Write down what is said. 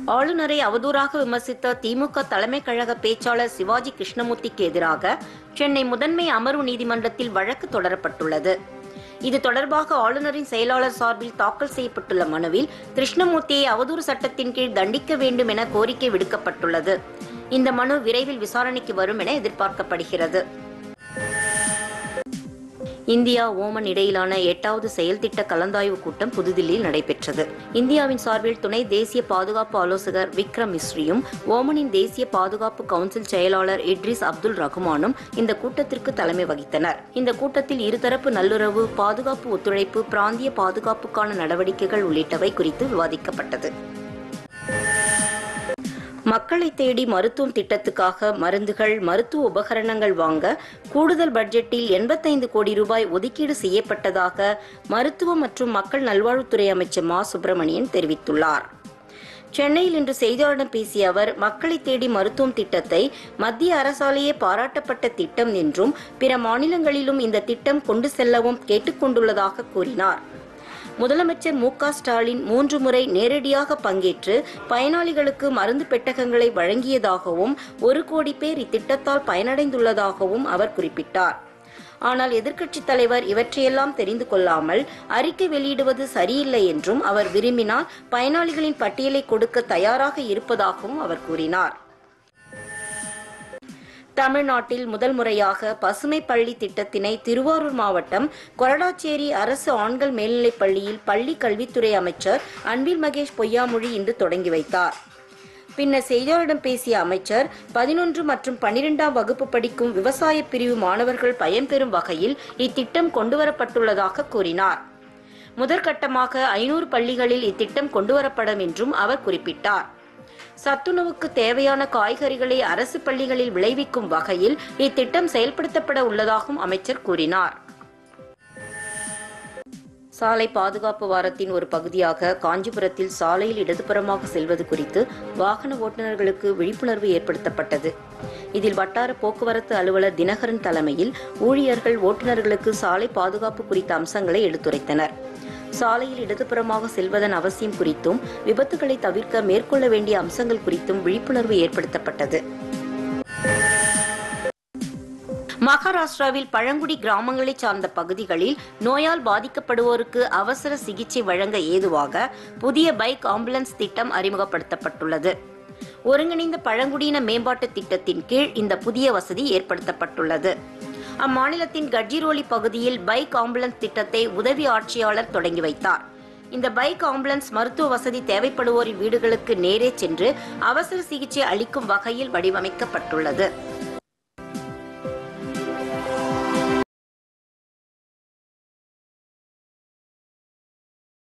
ஆளுநரை அவதூறாக விமர்சித்த திமுக தலைமை கழக பேச்சாளர் சிவாஜி கிருஷ்ணமூர்த்திக்கு எதிராக சென்னை முதன்மை அமர்வு நீதிமன்றத்தில் வழக்கு தொடரப்பட்டுள்ளது இது தொடர்பாக ஆளுநரின் செயலாளர் சார்பில் தாக்கல் செய்யப்பட்டுள்ள மனுவில் கிருஷ்ணமூர்த்தியை அவதூறு சட்டத்தின் கீழ் தண்டிக்க வேண்டும் என கோரிக்கை விடுக்கப்பட்டுள்ளது இந்த மனு விரைவில் விசாரணைக்கு வரும் என எதிர்பார்க்கப்படுகிறது இந்தியா ஓமன் இடையிலான எட்டாவது செயல்திட்ட கலந்தாய்வு கூட்டம் புதுதில்லியில் நடைபெற்றது இந்தியாவின் சார்பில் துணை தேசிய பாதுகாப்பு ஆலோசகர் விக்ரம் மிஸ்ரியும் ஓமனின் தேசிய பாதுகாப்பு கவுன்சில் செயலாளர் இட்ரிஸ் அப்துல் ரகுமானும் இந்த கூட்டத்திற்கு தலைமை வகித்தனர் இந்த கூட்டத்தில் இருதரப்பு நல்லுறவு பாதுகாப்பு ஒத்துழைப்பு பிராந்திய பாதுகாப்புக்கான நடவடிக்கைகள் உள்ளிட்டவை குறித்து விவாதிக்கப்பட்டது மக்களை தேடி மருத்துவம் திட்டத்துக்காக மருந்துகள் மருத்துவ உபகரணங்கள் வாங்க கூடுதல் பட்ஜெட்டில் எண்பத்தைந்து கோடி ரூபாய் ஒதுக்கீடு செய்யப்பட்டதாக மருத்துவ மற்றும் மக்கள் நல்வாழ்வுத்துறை அமைச்சர் மா சுப்பிரமணியன் தெரிவித்துள்ளார் சென்னையில் இன்று செய்தியாளர்களிடம் பேசிய அவர் மக்களை தேடி மருத்துவம் திட்டத்தை மத்திய அரசாலேயே பாராட்டப்பட்ட திட்டம் என்றும் பிற மாநிலங்களிலும் இந்த திட்டம் கொண்டு செல்லவும் கேட்டுக்கொண்டுள்ளதாக கூறினார் முதலமைச்சர் மு க ஸ்டாலின் மூன்று முறை நேரடியாக பங்கேற்று பயனாளிகளுக்கு மருந்து பெட்டகங்களை வழங்கியதாகவும் ஒரு கோடி பேர் இத்திட்டத்தால் பயனடைந்துள்ளதாகவும் அவர் குறிப்பிட்டார் ஆனால் எதிர்க்கட்சித் தலைவர் இவற்றையெல்லாம் தெரிந்து கொள்ளாமல் அறிக்கை வெளியிடுவது சரியில்லை என்றும் அவர் விரும்பினால் பயனாளிகளின் பட்டியலை கொடுக்க தயாராக இருப்பதாகவும் அவர் கூறினார் தமிழ்நாட்டில் முதல் முறையாக பசுமை பள்ளி திட்டத்தினை திருவாரூர் மாவட்டம் கொரடாச்சேரி அரசு ஆண்கள் மேல்நிலைப் பள்ளியில் பள்ளி கல்வித்துறை அமைச்சர் அன்பில் மகேஷ் பொய்யாமொழி இன்று தொடங்கி வைத்தார் பின்னர் செய்தியாளரிடம் பேசிய அமைச்சர் பதினொன்று மற்றும் பன்னிரெண்டாம் வகுப்பு படிக்கும் விவசாய பிரிவு மாணவர்கள் பயன்பெறும் வகையில் இத்திட்டம் கொண்டுவரப்பட்டுள்ளதாக கூறினார் முதற்கட்டமாக ஐநூறு பள்ளிகளில் இத்திட்டம் கொண்டுவரப்படும் என்றும் அவர் குறிப்பிட்டார் சத்துணவுக்கு தேவையான காய்கறிகளை அரசு பள்ளிகளில் விளைவிக்கும் வகையில் இத்திட்டம் செயல்படுத்தப்பட உள்ளதாகவும் அமைச்சர் கூறினார் சாலை பாதுகாப்பு வாரத்தின் ஒரு பகுதியாக காஞ்சிபுரத்தில் சாலையில் இடதுபுறமாக செல்வது குறித்து வாகன ஓட்டுநர்களுக்கு விழிப்புணர்வு ஏற்படுத்தப்பட்டது இதில் வட்டார போக்குவரத்து அலுவலர் தினகரன் தலைமையில் ஊழியர்கள் ஓட்டுநர்களுக்கு சாலை பாதுகாப்பு குறித்த அம்சங்களை எடுத்துரைத்தனர் சாலையில் இடதுபுறமாக செல்வதன் அவசியம் குறித்தும் விபத்துகளை தவிர்க்க மேற்கொள்ள வேண்டிய அம்சங்கள் குறித்தும் விழிப்புணர்வு ஏற்படுத்தப்பட்டது மகாராஷ்டிராவில் பழங்குடி கிராமங்களைச் சார்ந்த பகுதிகளில் நோயால் பாதிக்கப்படுவோருக்கு அவசர சிகிச்சை வழங்க ஏதுவாக புதிய பைக் ஆம்புலன்ஸ் திட்டம் அறிமுகப்படுத்தப்பட்டுள்ளது ஒருங்கிணைந்த பழங்குடியின மேம்பாட்டு திட்டத்தின் கீழ் இந்த புதிய வசதி ஏற்படுத்தப்பட்டுள்ளது அம்மாநிலத்தின் கட்ஜிரோலி பகுதியில் பைக் ஆம்புலன்ஸ் திட்டத்தை உதவி ஆட்சியாளர் தொடங்கி வைத்தார் இந்த பைக் ஆம்புலன்ஸ் மருத்துவ வசதி தேவைப்படுவோரின் வீடுகளுக்கு நேரே சென்று அவசர சிகிச்சை அளிக்கும் வகையில் வடிவமைக்கப்பட்டுள்ளது